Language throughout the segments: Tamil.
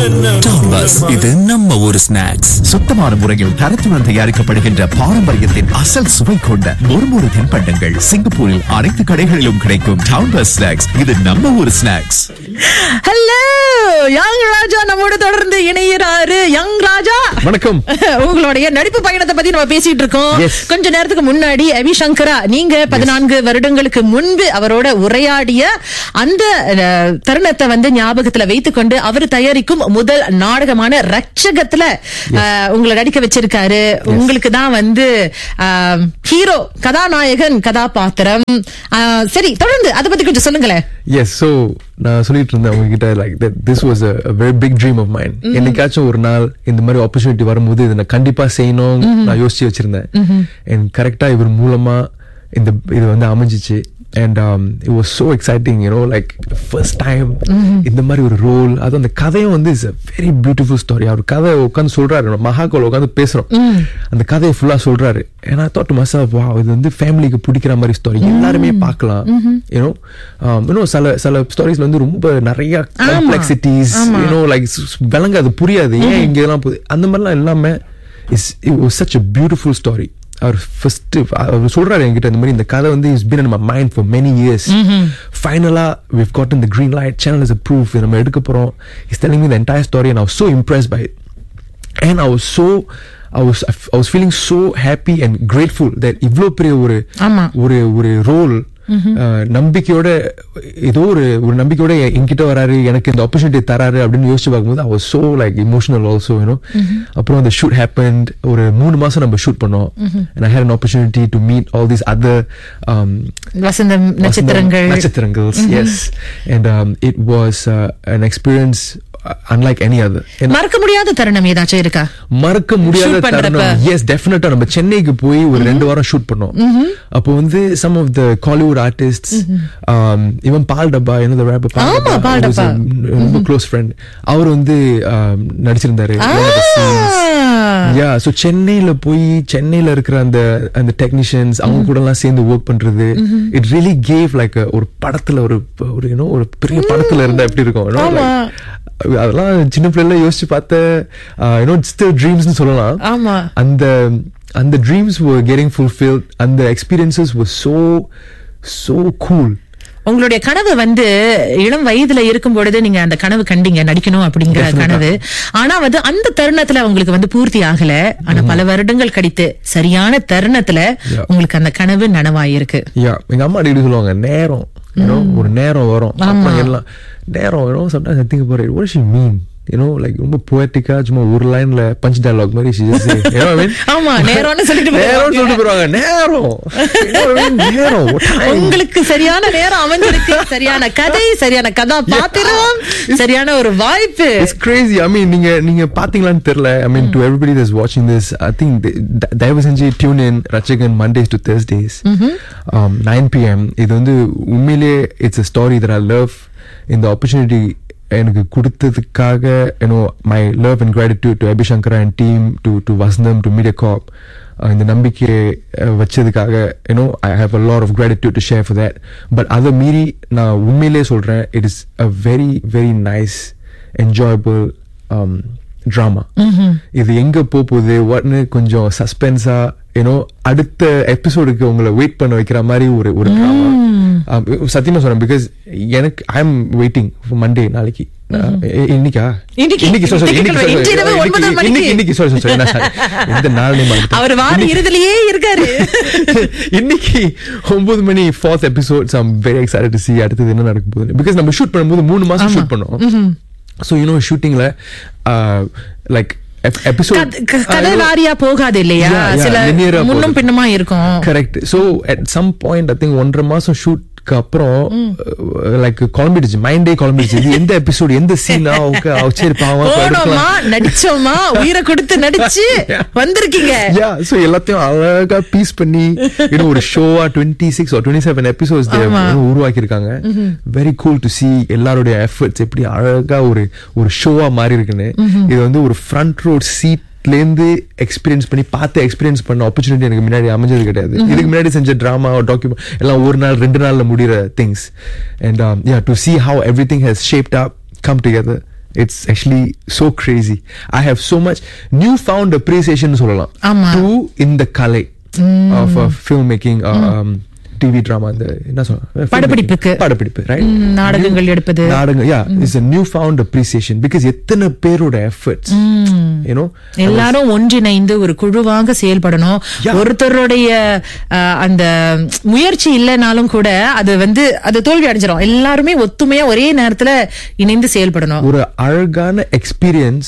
டவுன் பஸ் இது நம்ம ஒரு ஸ்நாக்ஸ் சுத்தமான முறையில் தரத்துடன் தயாரிக்கப்படுகின்ற பாரம்பரியத்தின் அசல் சுவை கொண்ட மொறுமொறு தின்பண்டங்கள் சிங்கப்பூரில் அனைத்து கடைகளிலும் கிடைக்கும் டவுன் பஸ் ஸ்நாக்ஸ் இது நம்ம ஒரு ஸ்நாக்ஸ் ஹலோ யங் ராஜா நம்மோட தொடர்ந்து இணையிறாரு யங் ராஜா வணக்கம் உங்களுடைய நடிப்பு பயணத்தை பத்தி நம்ம பேசிட்டு இருக்கோம் Yes. கொஞ்ச நேரத்துக்கு முன்னாடி அபி சங்கரா நீங்க பதினான்கு வருடங்களுக்கு முன்பு அவரோட உரையாடிய அந்த அஹ், தருணத்தை வந்து ஞாபகத்துல வைத்துக்கொண்டு அவர் தயாரிக்கும் முதல் நாடகமான ரட்சகத்துல அஹ், உங்களை நடிக்க வச்சிருக்காரு உங்களுக்கு தான் வந்து ஹீரோ கதாநாயகன் கதாபாத்திரம் அஹ், சரி தொடர்ந்து அதை பத்தி கொஞ்சம் சொல்லுங்களேன் எஸ் ஸோ நான் சொல்லிட்டு இருந்தேன் உங்ககிட்ட like this was a very big dream of mind என்னைக்காச்சும் ஒரு நாள் இந்த மாதிரி ஆப்பர்ச்சுனிட்டி வரும்போது இதை நான் கண்டிப்பா செய்யணும் நான் யோசிச்சு வச்சிருந்தேன் அண்ட் கரெக்டா இவர் மூலமா இந்த இது வந்து அமைஞ்சிச்சு and it was so exciting you know like first time இந்த மாதிரி ஒரு ரோல் அது அந்த கதையும் வந்து is a very beautiful story அவர் கதை உட்காந்து சொல்றாரு மகாகோல உட்காந்து பேசுறோம் அந்த கதையை ஃபுல்லா சொல்றாரு ஏன்னா தாட் மசாப் வா இது வந்து ஃபேமிலிக்கு பிடிக்கிற மாதிரி ஸ்டோரி எல்லாருமே பார்க்கலாம் யூனோ யூனோ சில சில ஸ்டோரிஸ்ல வந்து ரொம்ப நிறைய காம்ப்ளெக்சிட்டிஸ் யூனோ லைக் விளங்காது புரியாது ஏன் இங்க இதெல்லாம் போகுது அந்த மாதிரிலாம் எல்லாமே is it was such a beautiful story அவர் ஃபர்ஸ்ட் அவர் சொல்றாரு என்கிட்ட இந்த மாதிரி இந்த கதை வந்து is been in my mind for many years ஃபைனலா we've gotten the green light channel is approved நம்ம எடுக்க போறோம் is telling me the entire story and I was so impressed by it and I was so I was I was feeling so happy and grateful that இவ்ளோ பெரிய ஒரு ஆமா. ஒரு ஒரு ரோல் நம்பிக்கையோட ஏதோ ஒரு ஒரு நம்பிக்கையோட எ- என்கிட்ட வராரு எனக்கு இந்த ஆப்பர்ச்சுனிட்டி தராரு அப்படின்னு யோசிச்சு பார்க்கும்போது I was so like emotional also you know அப்புறம் அந்த ஷூட் happened ஒரு மூணு மாசம் நம்ம ஷூட் பண்ணோம் and I had an opportunity to meet all these other um, வசந்தம் நட்சத்திரங்கள் நட்சத்திரங்கள் yes and um, it was uh, an experience uh, unlike any other And மறக்க முடியாத தருணம் ஏதாச்சும் இருக்கா மறக்க முடியாத Shoot பண்றப்ப. தருணம் எஸ் டெஃபினட்டா நம்ம சென்னைக்கு போய் ஒரு ரெண்டு வாரம் ஷூட் பண்ணோம் அப்போ வந்து some of the Kollywood artist இவன் பால் டப்பா என்னது rapper பால் ஆமா, டப்பா பால் was a டப்பா. ரொம்ப க்ளோஸ் ஃப்ரெண்ட் அவர் வந்து um, நடிச்சிருந்தாரு யா சோ சென்னையில போய் சென்னையில இருக்கிற அந்த அந்த டெக்னீஷியன்ஸ் அவங்க கூட எல்லாம் சேர்ந்து ஒர்க் பண்றது இட் ரியலி கேவ் லைக் ஒரு படத்துல ஒரு ஒரு you know, ஒரு பெரிய படத்துல இருந்தா எப்படி இருக்கும் you know, ஆமா. like, அதெல்லாம் சின்ன பிள்ளைல யோசிச்சு பார்த்த யூனோ ஸ்டில் ட்ரீம்ஸ்னு சொல்லலாம் ஆமா. அந்த அந்த ட்ரீம்ஸ் were getting fulfilled அந்த experiences were so so cool உங்களுடைய கனவு வந்து இளம் வயதுல இருக்கும் பொழுது நீங்க அந்த கனவு கண்டீங்க நடிக்கணும் அப்படிங்கிற Definitely. கனவு ஆனா வந்து அந்த தருணத்துல உங்களுக்கு வந்து பூர்த்தி ஆகல ஆனா பல வருடங்கள் கழித்து சரியான தருணத்துல Yeah. உங்களுக்கு அந்த கனவு நனவாயிருக்கு யா எங்க அம்மா அடிக்கடி சொல்லுவாங்க நேரம் you know, ஒரு நேரம் வரும் அப்புறம் எல்லாம் நேரம் வரும் sometimes I think about it what does she mean you know like ரொம்ப poetic-ஆ சும்மா ஒரு லைன்ல பஞ்ச் டயலாக் மாதிரி she just say, you know what I mean ஆமா நேரம்னு சொல்லிட்டு நேரம்னு சொல்லிட்டு போயிடுவாங்க. போயிருவாங்க நேரம் You know what I mean? நேரம் what time? உங்களுக்கு சரியான நேரம் அமைஞ்சிருக்கு சரியான கதை சரியான கதாபாத்திரம் சரியான ஒரு வாய்ப்பு It's crazy. I mean, நீங்க நீங்க பாத்தீங்களான்னு தெரியல. I mean, to everybody that's watching this, I think they- த- தயவு செஞ்சு tune in Rachagan Mondays to Thursdays, um, 9 p.m. இது வந்து உண்மையிலேயே it's a story that I love. இந்த opportunity எனக்கு கொடுத்ததுக்காக you know my love and gratitude to அபிசங்கரா and team to to Vasantham to MediaCorp uh, இந்த நம்பிக்கையை uh, வச்சதுக்காக you know I have a lot of gratitude to share for that but அதை மீறி நான் உண்மையிலேயே சொல்றேன் it is a very very nice enjoyable um, drama இது எங்க போக போகுது வாட்னு கொஞ்சம் சஸ்பென்ஸா யூனோ அடுத்த எபிசோடுக்கு உங்களை வெயிட் பண்ண வைக்கிற மாதிரி ஒரு ஒரு drama Um, சத்தியமா சொல்றேன் பிகாஸ் எனக்கு ஐ எம் வெயிட்டிங் மண்டே நாளைக்கு அஹ், இ- இன்னைக்கா இன்னைக்கு. இன்னைக்கு sorry, sorry, இன்னைக்கு திங்கட்கிழமை, sorry, இன்று இரவு sorry, ஒன்பது இன்னைக்கு- மணிக்கு. இன்னைக்கு இன்னைக்கு sorry, sorry, sorry, என்ன sorry. எந்த நாள் name மறந்துட்டேன். அவர் வார இறுதிலேயே இருக்காரு இன்னைக்கு ஒன்பது மணி fourth episodes I'm very excited to see அடுத்தது என்ன நடக்க போகுது பிகாஸ் நம்ம ஷூட் பண்ணும்போது மூணு மாசம் ஷூட் பண்ணோம் ஸோ யூனோ ஷூட்டிங்ல லைக் எபிசோட் கத- க- கதை வாரியா போகாது இல்லையா Yeah, yeah, சில linear-ஆ முன்னும் போகுது. பின்னமா இருக்கும் correct so at some point I think ஒன்றரை மாசம் ஷூட்க்கு அப்புறம் லைக் குழம்பிடுச்சு மைண்டே குழம்பிடுச்சு இது எந்த எபிசோட் எந்த சீனா ஓகே சரி பாவம் இப்ப போனோமா எடுக்கலாம். நடிச்சோமா உயிரை கொடுத்து நடிச்சு வந்திருக்கீங்க யா சோ எல்லாத்தையும் அழகா பீஸ் பண்ணி இன்னும் ஒரு ஷோவா twenty six twenty seven episodes ஆமா. உருவாக்கி இருக்காங்க வெரி கூல் டு சி எல்லாருடைய எஃபர்ட்ஸ் எப்படி அழகா ஒரு ஒரு ஷோவா மாறி இருக்குன்னு இது வந்து ஒரு ஃப்ரண்ட் ரோட் சீட் இருந்து எக்ஸ்பீரியன்ஸ் பண்ணி பார்த்து எக்ஸ்பீரியன்ஸ் பண்ண ஆப்பர்ச்சுனிட்டி எனக்கு முன்னாடி அமைஞ்சது கிடையாது இதுக்கு முன்னாடி செஞ்ச ட்ராமா டாக்குமெண்ட் எல்லாம் ஒரு நாள் ரெண்டு நாள்ல முடிகிற things and yeah to see how everything has shaped up come together It's actually so crazy. I have so much newfound appreciation சொல்லலாம் ஆமா. to in the கலை of uh, filmmaking uh, um, TV drama அந்த என்ன சொல்ல படப்பிடிப்புக்கு. படப்பிடிப்பு ரைட் ம், நாடகங்கள் எடுப்பது. நாடகம் yeah is a newfound appreciation because எத்தனை பேரோட எஃபர்ட்ஸ் யூனோ எல்லாரும் ஒன்றிணைந்து ஒரு குழுவாக செயல்படணும் Yeah. ஒருத்தருடைய அஹ், அந்த முயற்சி இல்லைனாலும் கூட அது வந்து அது தோல்வி அடைஞ்சிரும் எல்லாருமே ஒத்துமையா ஒரே நேரத்துல இணைந்து செயல்படணும் ஒரு அழகான எக்ஸ்பீரியன்ஸ்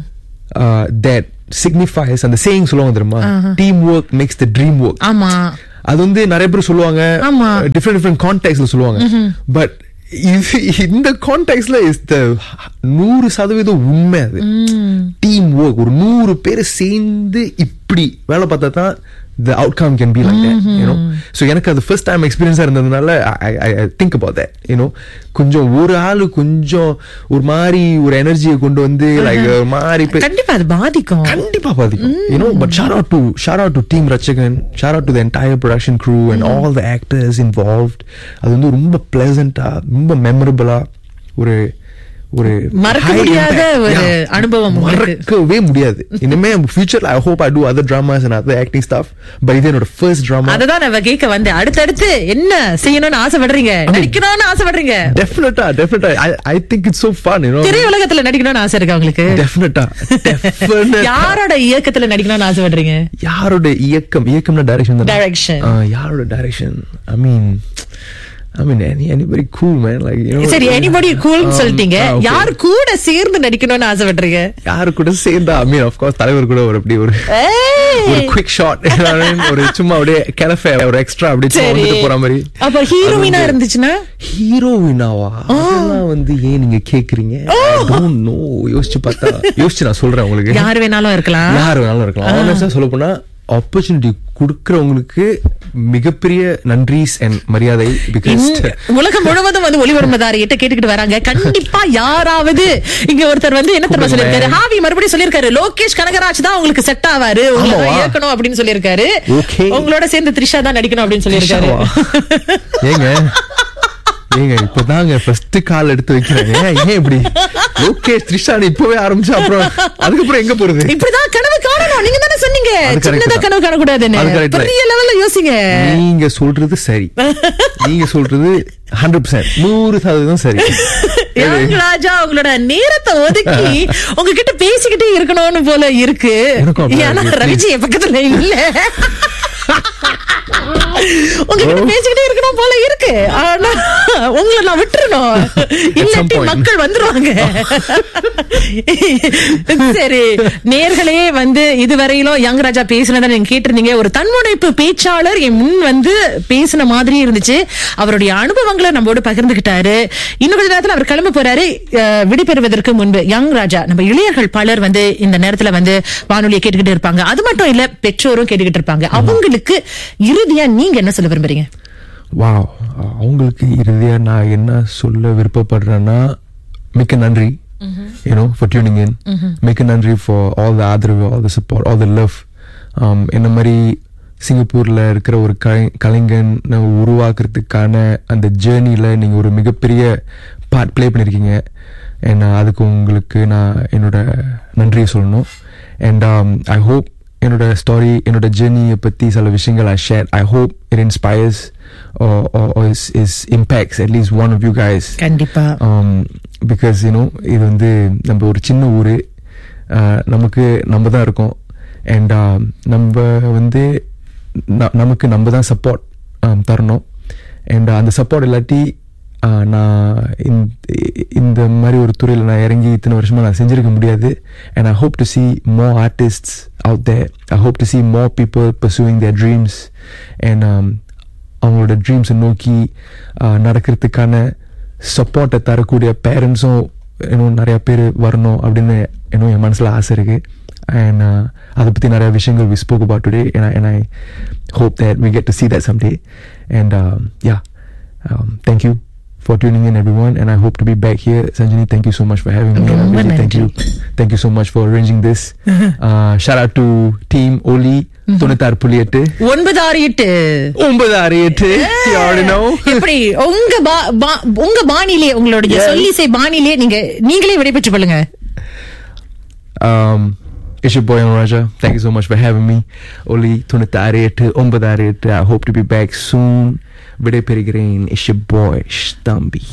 தட் சிக்னிஃபைஸ் அந்த சேயிங் சொல்லுவாங்க தெரியுமா teamwork makes the dream work ஆமா அது வந்து நிறைய பேர் சொல்லுவாங்க ஆமா. டிஃப்ரெண்ட் டிஃப்ரெண்ட் கான்டெக்ட்ல சொல்லுவாங்க பட் இந்த கான்டெக்ட்ல இஸ் த நூறு சதவீதம் உண்மை அது டீம் ஒர்க் ஒரு நூறு பேர் சேர்ந்து இப்படி வேலை பார்த்தா தான் the outcome can be like that you know so எனக்கு அது ஃபர்ஸ்ட் டைம் எக்ஸ்பீரியன்ஸா இருந்ததுனால I I I think about that you know கொஞ்சம் ஒரு ஆளு கொஞ்சம் ஒரு மாதிரி ஒரு எனர்ஜியை கொண்டு வந்து லைக் ஒரு மாதிரி பே- கண்டிப்பா அது பாதிக்கும் கண்டிப்பா பாதிக்கும் you know but shout out to shout out to team ரச்சகன் shout out to the entire production crew and all the actors involved அது வந்து ரொம்ப பிளசண்டா ரொம்ப மெமரபிளா ஒரு ஒரு மறக்க high முடியாத impact. ஒரு Yeah. அனுபவம் உங்களுக்கு. மறக்கவே முடியாது இனிமே ஃபியூச்சர்ல I hope I do other dramas and other acting stuff but இது என்னோட ஃபர்ஸ்ட் டிராமா அததான் நம்ம கேட்க வந்தேன் அடுத்தடுத்து என்ன செய்யணும்னு ஆசைப்படுறீங்க நடிக்கணும்னு ஆசைப்படுறீங்க definitely definitely I I think it's so fun you know திரையுலகத்துல நடிக்கணும்னு ஆசை இருக்கா உங்களுக்கு டெஃபினட்டா டெஃபினட்டா யாரோட இயக்கத்துல நடிக்கணும்னு ஆசைப்படுறீங்க யாரோட இயக்கம் இயக்கம்னா டைரக்ஷன் Direction. யாரோட direction I mean I mean any anybody cool man like you know சரி எனிபடி கூல்னு சொல்லிட்டீங்க யார் கூட சேர்ந்து நடிக்கணும்னு ஆசைப்படுறீங்க யாரு கூட சேர்ந்தா ஐ மீன் ஆஃப் கோர்ஸ் தலைவர் கூட ஒரு அப்படி ஒரு ஏய். ஒரு குவிக் ஷாட் ஒரு சும்மா அப்படியே கிளஃபே ஒரு எக்ஸ்ட்ரா அப்படி சும்மா சரி வந்துட்டு போற மாதிரி அப்ப ஹீரோயினா இருந்துச்சுன்னா ஹீரோயினாவா அதெல்லாம் வந்து ஏன் நீங்க கேக்குறீங்க டோன்ட் நோ யோசிச்சு பார்த்தா யோசிச்சு நான் சொல்றேன் உங்களுக்கு யார் வேணாலும் இருக்கலாம் யார் வேணாலும் இருக்கலாம் ஆனஸ்டா சொல்ல போனா ஆப்பர்ச்சுனிட்டி கொடுக்கறவங்களுக்கு மிகப்பெரிய நன்றிஸ் அண்ட் மரியாதை பிகாஸ் இந்த உலகம் முழுவதும் வந்து ஒளிவர்மதாரி கிட்ட கேட்டுக்கிட்டு வராங்க கண்டிப்பா யாராவது இங்க ஒருத்தர் வந்து என்ன தெரியுமா சொல்லிருக்காரு ஹாவி மறுபடியும் சொல்லிருக்காரு லோகேஷ் கனகராஜ் தான் உங்களுக்கு செட் ஆவாரு உங்களை ஆமாவா? இயக்கணும் அப்படின்னு சொல்லிருக்காரு Okay. உங்களோட சேர்ந்து த்ரிஷா தான் நடிக்கணும் அப்படின்னு சொல்லிருக்காரு ஏங்க ஏங்க இப்பதாங்க ஃபர்ஸ்ட் கால் எடுத்து வைக்கிறேன் ஏன் ஏன் இப்படி ஓகே த்ரிஷான் இப்பவே ஆரம்பிச்சு அப்புறம் அதுக்கப்புறம் எங்க போறது இப்படிதான் கனவு காணணும் நீங்க தானே சொன்னீங்க அது correct சின்னதா தான். கனவு காணக்கூடாதுன்னு அது correct தான். பெரிய லெவல்ல யோசிங்க நீங்க சொல்றது சரி நீங்க சொல்றது ஹண்ட்ரட் பர்சன்ட் நூறு சதவீதம் சரி யங் ராஜா உங்களோட நேரத்தை ஒதுக்கி உங்ககிட்ட பேசிக்கிட்டே இருக்கணும்னு போல இருக்கு எனக்கும் அப்படிதான் ஏன்னா இருக்கு. ரவிஜி என் பக்கத்துல இல்ல உங்ககிட்ட பேசிக்கிட்டே இருக்கணும் போல இருக்கு ஆனா உங்களை நான் விட்டுறணும் இல்லாட்டி point. மக்கள் வந்துருவாங்க சரி நேர்களே வந்து இதுவரையிலும் யங் ராஜா பேசினதை நீங்க கேட்டிருந்தீங்க ஒரு தன்முனைப்பு பேச்சாளர் என் முன் வந்து பேசின மாதிரி இருந்துச்சு அவருடைய அனுபவங்களை நம்மோடு பகிர்ந்துகிட்டாரு இன்னும் கொஞ்ச நேரத்துல அவர் கிளம்ப போறாரு அஹ், விடைபெறுவதற்கு முன்பு யங் ராஜா நம்ம இளையர்கள் பலர் வந்து இந்த நேரத்துல வந்து வானொலியை கேட்டுக்கிட்டு இருப்பாங்க அது மட்டும் இல்ல பெற்றோரும் கேட்டுக்கிட்டு இருப்பாங்க அவங்களுக்கு இறுதியா நீங்க என்ன சொல்ல விரும்புறீங்க வாவ் அவங்களுக்கு இறுதியா நான் என்ன சொல்ல விருப்பப்படுறேன்னா மிக்க நன்றி you know for tuning in மிக்க நன்றி for all the ஆதரவு all the support all the love um, என்ன மாதிரி சிங்கப்பூர்ல இருக்கிற ஒரு கலை கலைஞனை உருவாக்குறதுக்கான அந்த ஜேர்னில நீங்க ஒரு மிகப்பெரிய பார்ட் ப்ளே பண்ணிருக்கீங்க and uh, அதுக்கு உங்களுக்கு நான் என்னோட நன்றியை சொல்லணும் அண்ட் ஐ ஹோப் என்னோட ஸ்டாரி என்னோட ஜேர்னியை பற்றி சில விஷயங்கள் I share I hope it inspires is is impacts at least one of you guys கண்டிப்பா பிகாஸ் யூனோ இது வந்து நம்ம ஒரு சின்ன ஊர் நமக்கு நம்ம தான் இருக்கோம் அண்ட் நம்ம வந்து ந- நமக்கு நம்ம தான் சப்போர்ட் தரணும் அண்ட் அந்த சப்போர்ட் இல்லாட்டி ஆஹ், நான் இந்த- இந்த மாதிரி ஒரு துறையில் நான் இறங்கி இத்தனை வருஷமா நான் செஞ்சிருக்க முடியாது and I hope to see more artists out there I hope to see more people pursuing their dreams and um, அவங்களோட ட்ரீம்ஸை நோக்கி ஆஹ், நடக்கிறதுக்கான சப்போர்ட்டை தரக்கூடிய பேரண்ட்ஸும் இன்னும் நிறைய பேர் வரணும் அப்படின்னு இன்னும் என் மனசில் ஆசை இருக்கு அண்ட் அதை பற்றி நிறைய விஷயங்கள் we spoke about today and I hope that we get to see that someday and um, yeah um, thank you for tuning in everyone and I hope to be back here Sanjini thank you so much for having me and ரொம்ப Abhijit, thank நன்றி. you thank you so much for arranging this uh, shout out to team Oli தொண்ணூத்தாறு புள்ளி எட்டு ஒன்பது ஆறு எட்டு ஒன்பது ஆறு எட்டு You already know. எப்படி உங்க பா- பா- உங்க பாணிலே உங்களுடைய Yes. சொல்லிசை பாணிலே நீங்க நீங்களே விடைபெற்று கொள்ளுங்க Um, it's your boy on Raja. Thank you so much for having me. Oli தொண்ணூத்தாறு எட்டு ஒன்பது ஆறு எட்டு I hope to be back soon. விடை பெறுகிறேன் It's your boy Stambi.